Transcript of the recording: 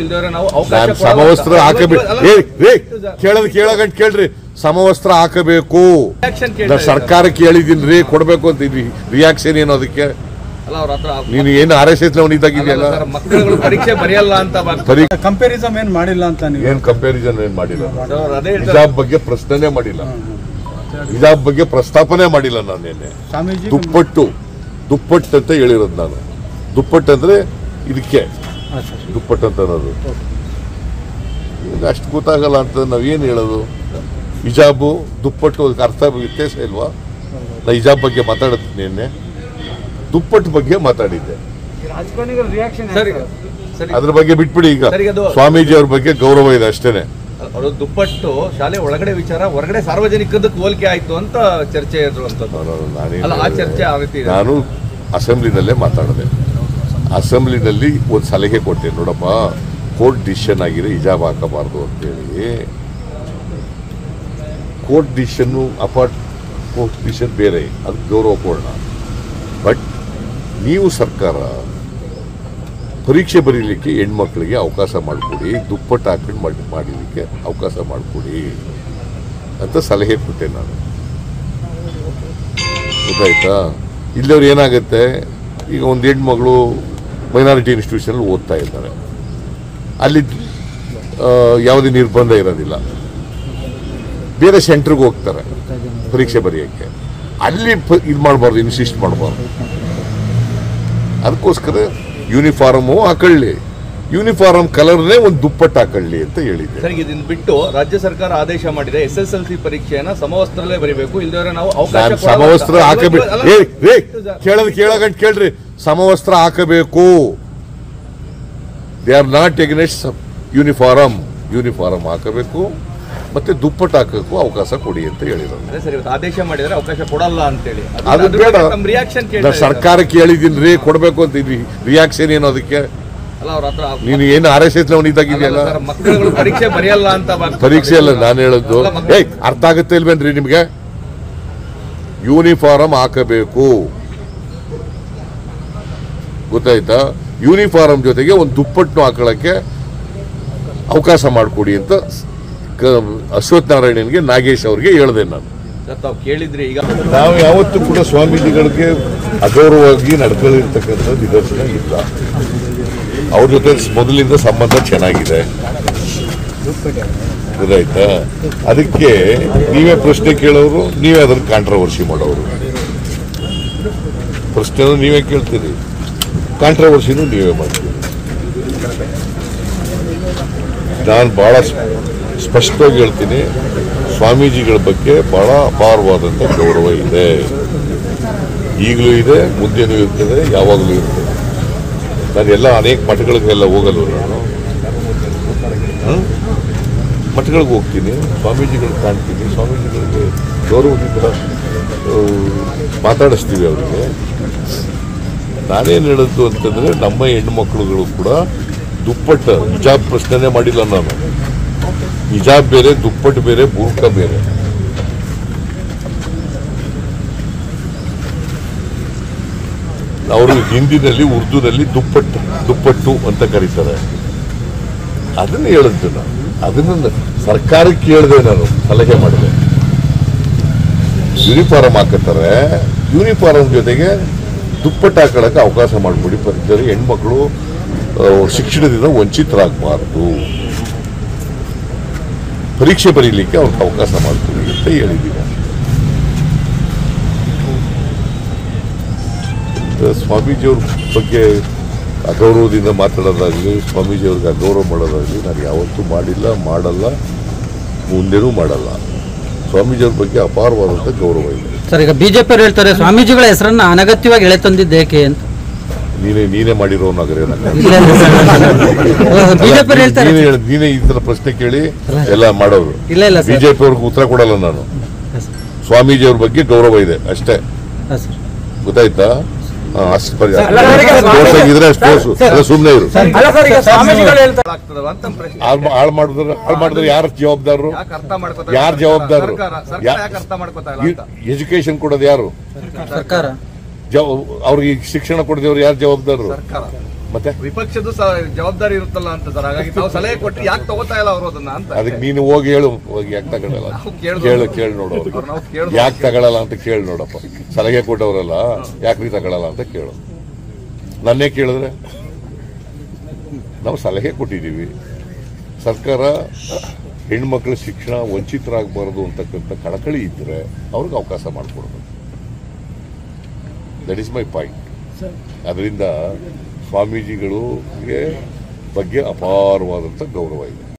ಇಲ್ದವ್ರೆ ನಾವು ಅವಕಾಶ ನಾನು ಕೊಡಲ್ಲ ಸಮವಸ್ತ್ರ ಅಂತ. ಹಾಕಬೇಕು ಅಲ್ಲ, ಏ ರೇ ಅಲ್ಲ, ಕೇಳದ್ ಕೇಳಗಂಟ್ ಕೇಳ್ರಿ ಸಮವಸ್ತ್ರ ಹಾಕಬೇಕು reaction ಕೇಳ್ತಾ ನಾನು ಇದ್ದಾರೆ. ಸರ್ಕಾರಕ್ಕೆ ಹೇಳಿದ್ದೀನಿ ರೀ ಕೊಡ್ಬೇಕು ಅಂತ ರಿಯಾಕ್ಷನ್ ಏನು ಅದಕ್ಕೆ ಅಲ್ಲ ಅವ್ರ ಹತ್ರ ನೀನು ಏನು ಆರ್ ಎಸ್ ಎಸ್ ಇದ್ದಾಗಿದೆಯಲ್ಲ ಅಲ್ಲ ಸರ್, ಮಕ್ಕಳುಗಳು ಪರೀಕ್ಷೆ ಬರೆಯಲ್ಲ ಅಂತ ಬರ್- ಸರಿ ಕಂಪ್ಯಾರಿಸಮ್ ಏನ್ ಮಾಡಿಲ್ಲ ಅಂತ ನೀವು ಏನ್ ಕಂಪ್ಯಾರಿಸನ್ ಏನ್ ಮಾಡಿಲ್ಲ ಸರ್, ಅವ್ರು ಅದೇ ಹೇಳ್ತಾರೆ ಹಿಜಾಬ್ ಬಗ್ಗೆ ಪ್ರಶ್ನೆನೇ ಮಾಡಿಲ್ಲ ಹಿಜಾಬ್ ಬಗ್ಗೆ ಪ್ರಸ್ತಾಪನೆ ಮಾಡಿಲ್ಲ ನಾನು ನಿನ್ನೆ ಸ್ವಾಮೀಜಿ ದುಪ್ಪಟ್ಟು ದುಪ್ಪಟ್ಟು ಅಂತ ಹೇಳಿರೋದು ನಾನು ದುಪ್ಪಟ್ಟು ಅಂದ್ರೆ ಇದಕ್ಕೆ ಹಾ, ಸರ್. ದುಪ್ಪಟ್ಟು ಅಂತ ಅನ್ನೋದು ಈಗ ಅಷ್ಟು ಗೊತ್ತಾಗಲ್ಲ ಅಂತ ನಾವೇನು ಹೇಳೋದು ಹಿಜಾಬು ದುಪ್ಪಟ್ಟು ಅದಕ್ಕೆ ಅರ್ಥ ವ್ಯತ್ಯಾಸ ಇಲ್ವಾ ನಾ ಹಿಜಾಬ್ ಬಗ್ಗೆ ಮಾತಾಡುತ್ತೆ ನಿನ್ನೆ ದುಪ್ಪಟ್ಟು ಬಗ್ಗೆ ಮಾತಾಡಿದ್ದೆ ಸರಿ ಸರಿ ಅದ್ರ ಬಗ್ಗೆ ಬಿಟ್ಬಿಡಿ ಈಗ ಸರಿ, ಅದು- ಸ್ವಾಮೀಜಿ ಅವ್ರ ಬಗ್ಗೆ ಗೌರವ ಇದೆ ಅಷ್ಟೇನೆ ಅವರು ದುಪ್ಪಟ್ಟು ಶಾಲೆ ಒಳಗಡೆ ವಿಚಾರ ಹೊರಗಡೆ ಸಾರ್ವಜನಿಕದಕ್ಕೆ ಹೋಲಿಕೆ ಆಯ್ತು ಅಂತ ಚರ್ಚೆ ಇರುವಂತದ್ದು ನಾನು- ನಾನೇನು ಅಲ್ಲ ಆ ಚರ್ಚೆ ಆ ರೀತಿ ಇದೆ. ನಾನು ಅಸೆಂಬ್ಲಿನಲ್ಲೇ ಮಾತಾಡಿದೆ ಅಸೆಂಬ್ಲಿನಲ್ಲಿ ಒಂದು ಸಲಹೆ ಕೊಟ್ಟೆ ನೋಡಪ್ಪ ಕೋರ್ಟ್ ಡಿಸಿಷನ್ ಆಗಿದೆ ಹಿಜಾಬ್ ಹಾಕಬಾರ್ದು ಅಂತೇಳಿ ಕೋರ್ಟ್ ಡಿಸಿಷನ್ನು ಅಪಾರ್ಟ್ ಕೋರ್ಟ್ ಡಿಸಿಷನ್ ಬೇರೆ ಅದು ಗೌರವ ಕೊಡೋಣ ಬಟ್ ನೀವು ಸರ್ಕಾರ ಪರೀಕ್ಷೆ ಬರೀಲಿಕ್ಕೆ ಹೆಣ್ಮಕ್ಳಿಗೆ ಅವಕಾಶ ಮಾಡಿಕೊಡಿ ದುಪ್ಪಟ್ಟು ಹಾಕೊಂಡು ಮಾಡಿ ಮಾಡಲಿಕ್ಕೆ ಅವಕಾಶ ಮಾಡಿಕೊಡಿ ಅಂತ ಸಲಹೆ ಕೊಟ್ಟೆ ನಾನು ಗೊತ್ತಾಯ್ತಾ ಇಲ್ಲವ್ರು ಏನಾಗುತ್ತೆ ಈಗ ಒಂದು ಹೆಣ್ಮಗಳು ಮೈನಾರಿಟಿ ಇನ್ಸ್ಟಿಟ್ಯೂಷನಲ್ಲಿ ಓದ್ತಾ ಇದ್ದಾರೆ ಅಲ್ಲಿ ಆ, ಯಾವುದೇ ನಿರ್ಬಂಧ ಇರೋದಿಲ್ಲ ಬೇರೆ ಸೆಂಟ್ರಿಗೆ ಹೋಗ್ತಾರೆ ಪರೀಕ್ಷೆ ಬರೆಯೋಕ್ಕೆ ಅಲ್ಲಿ ಇದು ಮಾಡಬಾರ್ದು ಇನ್ಸಿಸ್ಟ್ ಮಾಡಬಾರ್ದು ಅದಕ್ಕೋಸ್ಕರ ಯೂನಿಫಾರ್ಮು ಹಾಕೊಳ್ಳಿ ಯೂನಿಫಾರ್ಮ್ ಕಲರ್ನೇ ಒಂದು ದುಪ್ಪಟ್ಟು ಹಾಕೊಳ್ಳಿ ಅಂತ ಹೇಳಿದ್ದೆ ಸರಿ ಇದನ್ನ ಬಿಟ್ಟು ರಾಜ್ಯ ಸರ್ಕಾರ ಆದೇಶ ಮಾಡಿದೆ ಎಸ್ ಎಸ್ ಎಲ್ ಸಿ ಪರೀಕ್ಷೆಯನ್ನ ಸಮವಸ್ತ್ರಲ್ಲೇ ಬರೀಬೇಕು ಇಲ್ದವ್ರೆ ನಾವು ಅವಕಾಶ ನಾನು ಕೊಡಲ್ಲ ಅಂತ. ಸಮವಸ್ತ್ರ ಹಾಕಬೇಕು ಅಲ್ಲ, ಏ ರೇ ಅಲ್ಲ, ಕೇಳದ್ ಕೇಳಗಂಟ್ ಕೇಳ್ರಿ ಸಮವಸ್ತ್ರ ಹಾಕಬೇಕು they are not against uniform uniform ಹಾಕಬೇಕು ಮತ್ತೆ ದುಪ್ಪಟ್ಟು ಹಾಕಬೇಕು ಅವಕಾಶ ಕೊಡಿ ಅಂತ ಹೇಳಿರೋದು ಅದೇ ಸರಿ ಇವತ್ತು ಆದೇಶ ಮಾಡಿದ್ರೆ ಅವಕಾಶ ಕೊಡಲ್ಲ ಅಂತೇಳಿ ಅದು- ಅದು ಅದ್ರ ಬೇಡ ಬಗ್ಗೆ ತಮ್ಮ ರಿಯಾಕ್ಷನ್ ನಾ ಕೇಳ್ತಾ ಸರ್ಕಾರಕ್ಕೆ ಹೇಳಿದ್ದೀನಿ ರೀ ಕೊಡ್ಬೇಕು ಅಂತ ರಿಯಾಕ್ಷನ್ ಏನು ಅದಕ್ಕೆ ಅಲ್ಲ ಅವ್ರ ಹತ್ರ ನೀನು ಏನು ಆರ್ ಎಸ್ ಎಸ್ ಇದ್ದಾಗಿದೆಯಲ್ಲ ಅಲ್ಲ ಸರ್, ಮಕ್ಕಳುಗಳು ಪರೀಕ್ಷೆ ಬರೆಯಲ್ಲ ಅಂತ ಬರ್- ಪರೀಕ್ಷೆ ಅಲ್ಲ ನಾನು ಹೇಳದ್ದು ಅಲ್ಲ, ಮಕ್ಕಳು- ಏಯ್ ಅರ್ಥ ಆಗುತ್ತೆ ಇಲ್ವೇನ್ರಿ ನಿಮ್ಗೆ ಯೂನಿಫಾರಮ್ ಹಾಕಬೇಕು ಗೊತ್ತಾಯ್ತಾ ಯೂನಿಫಾರಮ್ ಜೊತೆಗೆ ಒಂದು ದುಪ್ಪಟ್ಟು ಹಾಕೊಳ್ಳಕ್ಕೆ ಅವಕಾಶ ಮಾಡಿಕೊಡಿ ಅಂತ ಕ- ಅಶ್ವಥ್ ನಾರಾಯಣನ್ಗೆ ನಾಗೇಶ್ ಅವ್ರಿಗೆ ಹೇಳಿದೆ ನಾನು ಸರ್, ತಾವು ಕೇಳಿದ್ರಿ ಈಗ ನಾವು ಯಾವತ್ತೂ ಕೂಡ ಸ್ವಾಮೀಜಿಗಳಿಗೆ ಅಗೌರವವಾಗಿ ನಡ್ಕೊಂಡಿರ್ತಕ್ಕಂಥ ನಿದರ್ಶನ ಇಲ್ಲ ಅವ್ರ ಜೊತೆ ಮೊದಲಿಂದ ಸಂಬಂಧ ಚೆನ್ನಾಗಿದೆ ಗೊತ್ತಾಯ್ತಾ ಅದಕ್ಕೆ ನೀವೇ ಪ್ರಶ್ನೆ ಕೇಳೋರು ನೀವೇ ಅದನ್ನು ಕಾಂಟ್ರವರ್ಸಿ ಮಾಡೋರು ಪ್ರಶ್ನೆನೂ ನೀವೇ ಕೇಳ್ತೀರಿ ಕಾಂಟ್ರವರ್ಸಿನೂ ನೀವೇ ಮಾಡ್ತೀರಿ ನಾನು ಬಹಳ ಸ್ಪ- ಸ್ಪಷ್ಟವಾಗಿ ಹೇಳ್ತೀನಿ ಸ್ವಾಮೀಜಿಗಳ ಬಗ್ಗೆ ಬಹಳ ಅಪಾರವಾದಂಥ ಗೌರವ ಇದೆ ಈಗಲೂ ಇದೆ ಮುಂದೆನೂ ಇರ್ತದೆ ಯಾವಾಗಲೂ ಇರ್ತದೆ ನಾನು ಎಲ್ಲ ಅನೇಕ ಮಠಗಳಿಗೆಲ್ಲ ಹೋಗಲ್ಲ ನಾನು ಹ್ಮ್? ಮಠಗಳಿಗೆ ಹೋಗ್ತೀನಿ ಸ್ವಾಮೀಜಿಗಳು ಕಾಣ್ತೀನಿ ಸ್ವಾಮೀಜಿಗಳಿಗೆ ಗೌರವದಿಂದ ಆ, ಮಾತಾಡಿಸ್ತೀವಿ ಅವರಿಗೆ ನಾನೇನು ಹೇಳದ್ದು ಅಂತಂದ್ರೆ ನಮ್ಮ ಹೆಣ್ಣುಮಕ್ಕಳುಗಳು ಕೂಡ ದುಪ್ಪಟ್ಟ ಹಿಜಾಬ್ ಪ್ರಶ್ನೆನೇ ಮಾಡಿಲ್ಲ ನಾನು ಹಿಜಾಬ್ ಬೇರೆ ದುಪ್ಪಟ್ಟು ಬೇರೆ ಬುರ್ಕ ಬೇರೆ ಅವರು ಹಿಂದಿನಲ್ಲಿ ಉರ್ದುನಲ್ಲಿ ದುಪ್ಪಟ್ಟು ದುಪ್ಪಟ್ಟು ಅಂತ ಕರೀತಾರೆ ಅದನ್ನ ಹೇಳಿದ್ದು ನಾನು ಅದನ್ನ ಸರ್ಕಾರಕ್ಕೆ ಹೇಳಿದೆ ನಾನು ಸಲಹೆ ಮಾಡಿದೆ ಯೂನಿಫಾರ್ಮ್ ಹಾಕತ್ತಾರೆ ಯೂನಿಫಾರ್ಮ್ ಜೊತೆಗೆ ದುಪ್ಪಟ್ಟು ಹಾಕೊಳ್ಳಕ್ಕೆ ಅವಕಾಶ ಮಾಡಿಕೊಡಿ ಪರಿಚಯ ಹೆಣ್ಮಕ್ಳು ಆ, ಶಿಕ್ಷಣದಿಂದ ವಂಚಿತರಾಗಬಾರ್ದು ಪರೀಕ್ಷೆ ಬರೀಲಿಕ್ಕೆ ಅವ್ರಿಗೆ ಅವಕಾಶ ಮಾಡಿಕೊಡಿ ಅಂತ ಹೇಳಿದ್ದೀನಿ ಸ್ವಾಮೀಜಿಯವ್ರ ಬಗ್ಗೆ ಅಗೌರವದಿಂದ ಮಾತಾಡೋದಾಗಲಿ ಸ್ವಾಮೀಜಿಯವ್ರಿಗೆ ಅಗೌರವ ಮಾಡೋದಾಗಲಿ ನಾನು ಯಾವತ್ತೂ ಮಾಡಿಲ್ಲ ಮಾಡಲ್ಲ ಮುಂದೆನೂ ಮಾಡಲ್ಲ ಸ್ವಾಮೀಜಿಯವ್ರ ಬಗ್ಗೆ ಅಪಾರವಾದಂಥ ಗೌರವ ಇದೆ ಸರ್ ಈಗ ಬಿಜೆಪಿ ಅವರು ಹೇಳ್ತಾರೆ ಸ್ವಾಮೀಜಿಗಳ ಹೆಸರನ್ನ ಅನಗತ್ಯವಾಗಿ ಎಳೆ ತಂದಿದ್ದೇಕೆ ಅಂತ ನೀನೇ ನೀನೇ ಮಾಡಿರೋನಾಗರೆ ಬಿಜೆಪಿ ಅವರು ಹೇಳ್ತಾರೆ ನೀನೇ ಹೇಳ್- ನೀನೇ ಈ ಥರ ಪ್ರಶ್ನೆ ಕೇಳಿ ಎಲ್ಲ ಮಾಡೋರು ಇಲ್ಲ ಇಲ್ಲ ಸರ್ ಬಿಜೆಪಿ ಅವ್ರಿಗೆ ಉತ್ತರ ಕೊಡಲ್ಲ ನಾನು ಹಾಂ ಸರ್. ಸ್ವಾಮೀಜಿಯವ್ರ ಬಗ್ಗೆ ಗೌರವ ಇದೆ ಅಷ್ಟೇ ಹಾಂ ಸರ್ ಗೊತ್ತಾಯ್ತಾ ಹಾ, ಅಷ್ಟು ಪರಿ ಅಲ್ಲ, ತೋರ್ಸಂಗಿದ್ರೆ ಅಷ್ಟು ತೋರ್ಸು ಅಲ್ಲ ಸುಮ್ಮನೆ ಇರು ಅಲ್ಲ ಸರ್ ಈಗ ಸ್ವಾಮೀಜಿಗಳು ಹೇಳ್ತಾರೆ ಆಗ್ತದವ ಅಂತ ನಮ್ಮ ಪ್ರಶ್ನೆ ಹಾಳು ಹಾಳು ಮಾಡಿದ್ರೆ ಹಾಳು ಮಾಡಿದ್ರೆ ಯಾರು ಜವಾಬ್ದಾರರು ಯಾಕೆ ಅರ್ಥ ಮಾಡ್ಕೋತಾ ಯಾರ್ ಜವಾಬ್ದಾರರು? ಸರ್ಕಾರ ಸರ್ಕಾರ ಯಾ- ಯಾಕೆ ಅರ್ಥ ಮಾಡ್ಕೋತಾ ಇಲ್ಲ ಅಂತ ಎಜುಕೇಶನ್ ಕೊಡೋದು ಯಾರು ಸರ್ಕಾರ ಜವ ಅವ್ರಿಗೆ ಶಿಕ್ಷಣ ಕೊಡದವ್ರು ಯಾರು ಜವಾಬ್ದಾರರು ಸರ್ಕಾರ ಮತ್ತೆ ವಿಪಕ್ಷದ ಸ- ಜವಾಬ್ದಾರಿ ಇರುತ್ತಲ್ಲ ಅಂತ ಸರ್ ಹಾಗಾಗಿ ತಾವು ಸಲಹೆ ಕೊಟ್ಟು ಯಾಕೆ ತಗೋತಾ ಇಲ್ಲ ಅವರು ಅದನ್ನ ಅಂತ ಅದಕ್ಕೆ ನೀನು ಹೋಗಿ ಹೇಳು ಹೋಗಿ ಯಾಕೆ ತಗೊಳಲ್ಲ ನಾವು ಕೇಳ್ಬೋದು. ಕೇಳು ಕೇಳಿ ನೋಡು ಅವ್ರಿಗೆ ಅವ್ರು ನಾವು ಕೇಳ್ಬೋದು. ಯಾಕೆ ತಗೊಳಲ್ಲ ಅಂತ ಕೇಳಿ ನೋಡಪ್ಪ ಸಲಹೆ ಕೊಟ್ಟವರಲ್ಲ ಯಾಕೆ ನೀ ತಗೊಳಲ್ಲ ಅಂತ ಕೇಳು ನನ್ನೇ ಕೇಳಿದ್ರೆ ನಾವು ಸಲಹೆ ಕೊಟ್ಟಿದ್ದೀವಿ ಸರ್ಕಾರ ಹೆಣ್ಮಕ್ಳ ಶಿಕ್ಷಣ ವಂಚಿತರಾಗಬಾರದು ಅಂತಕ್ಕಂಥ ಕಳಕಳಿ ಇದ್ದರೆ ಅವ್ರಿಗೆ ಅವಕಾಶ ಮಾಡಿಕೊಡ್ಬೇಕು ದಟ್ ಇಸ್ ಮೈ ಪಾಯಿಂಟ್ ಅದರಿಂದ ಸ್ವಾಮೀಜಿಗಳಿಗೆ ಬಗ್ಗೆ ಅಪಾರವಾದಂಥ ಗೌರವ ಇದೆ